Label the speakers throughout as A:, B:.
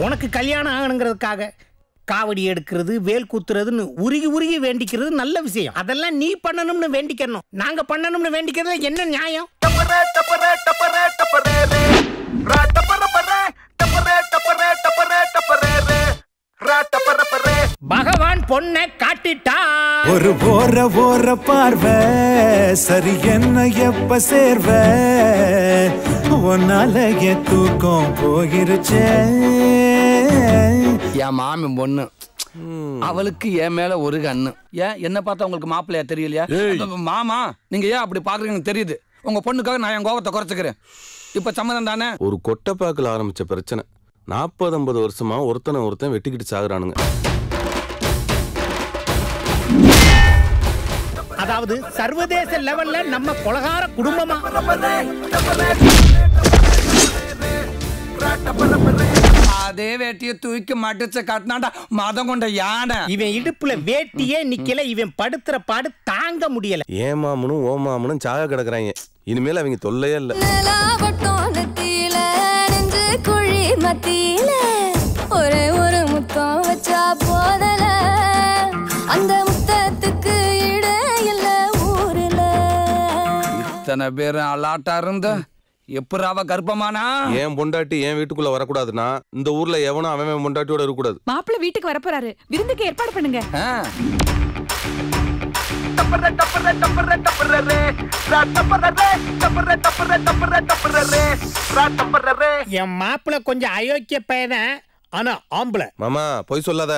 A: உனக்கு கல்யாணம் ஆகணுங்கிறதுக்காக காவடி எடுக்கிறது வேல் குத்துறதுன்னு உருகி உருகி வேண்டிக்கிறது நல்ல விஷயம் அதெல்லாம் நீ பண்ணணும்னு வேண்டிக்கணும் நாங்க பண்ணணும்னு வேண்டிக்கிறதுல என்ன நியாயம் பகவான் பொண்ணை காட்டிட்டா
B: ஒரு ஓர ஓர பார்வை சரி என்ன எப்ப சேர்வ உன்னால என் தூக்கம் போயிருச்சே
C: என் மாமி பொண்ணு அவளுக்கு என் மேல ஒரு கண்ணு ஏன் என்ன பார்த்தா உங்களுக்கு மாப்பிள்ளையா தெரியலையா மாமா நீங்க ஏன் அப்படி பாக்குறீங்கன்னு தெரியுது உங்க பொண்ணுக்காக நான் என் கோபத்தை குறைச்சிக்கிறேன் இப்ப சம்மதம் தானே
D: ஒரு கொட்டைப்பாக்கில் ஆரம்பிச்ச பிரச்சனை நாற்பது ஐம்பது வருஷமா ஒருத்தனை ஒருத்தன் வெட்டிக்கிட்டு சாகுறானுங்க
A: அதாவது சர்வதேச லெவல்ல நம்ம கொலகார குடும்பமா
C: அதே வேட்டியை தூக்கி மடிச்சு கட்டினாண்டா மதம் கொண்ட யானை
A: இவன் இடுப்புல வேட்டியே நிக்கல இவன் படுத்துற பாடு தாங்க முடியல
D: ஏன் மாமனும் ஓ மாமனும் சாக கிடக்குறாங்க இனிமேல் அவங்க தொல்லையே இல்லை
E: நிலாவட்டம் நெத்தியில நெஞ்சு குழி மத்தியில ஒரே ஒரு முத்தம் வச்சா போதல அந்த முத்தத்துக்கு இட இல்ல ஊருல
C: இத்தனை பேரும் அலாட்டா இருந்த எப்படி அவ கர்ப்பமானா
D: ஏன் பொண்டாட்டி ஏன் வீட்டுக்குள்ள வரக்கூடாதுன்னா இந்த ஊர்ல எவனும் அவன் அவன் பொண்டாட்டியோட இருக்கக்கூடாது
F: மாப்பிள்ளை வீட்டுக்கு வரப்போறாரு விருந்துக்கு ஏற்பாடு பண்ணுங்க
C: ஆ.
A: என் மாப்பிள்ள கொஞ்சம் அயோக்கிய பையனை ஆனா ஆம்பளை
D: மாமா பொய் சொல்லாத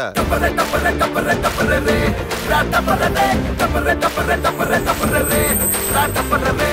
A: டப்பரே